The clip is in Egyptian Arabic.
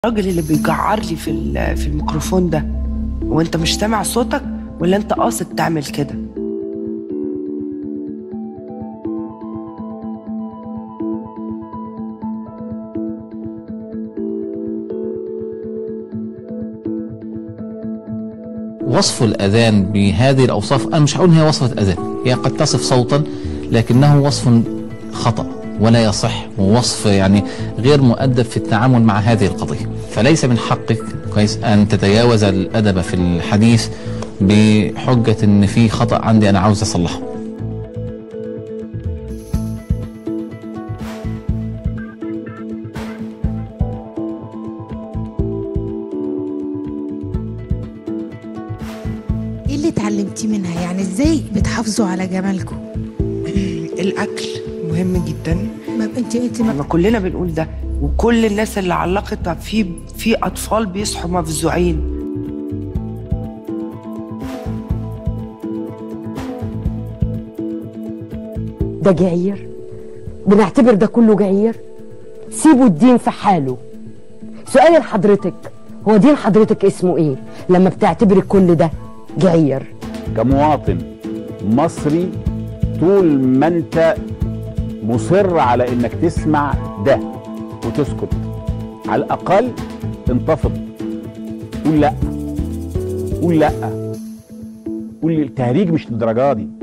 الراجل اللي بيجعر لي في ال- في الميكروفون ده وانت مش سامع صوتك ولا انت قاصد تعمل كده وصف الأذان بهذه الأوصاف أنا مش هقول إن هي وصفة أذان هي قد تصف صوتا لكنه وصف خطأ ولا يصح ووصف يعني غير مؤدب في التعامل مع هذه القضية فليس من حقك كويس أن تتجاوز الأدب في الحديث بحجة إن في خطأ عندي أنا عاوز أصلحه ايه اللي اتعلمتيه منها يعني ازاي بتحافظوا على جمالكم الاكل مهم جدا ما انت انت ما ما كلنا بنقول ده وكل الناس اللي علقت في في اطفال بيصحوا مفزوعين ده جعير بنعتبر ده كله جعير سيبوا الدين في حاله سؤالي لحضرتك هو دين حضرتك اسمه ايه لما بتعتبر كل ده جعير كمواطن مصري طول ما انت مصر على انك تسمع ده وتسكت على الاقل انتفض قول لا قول لا قول التهريج مش للدرجه دي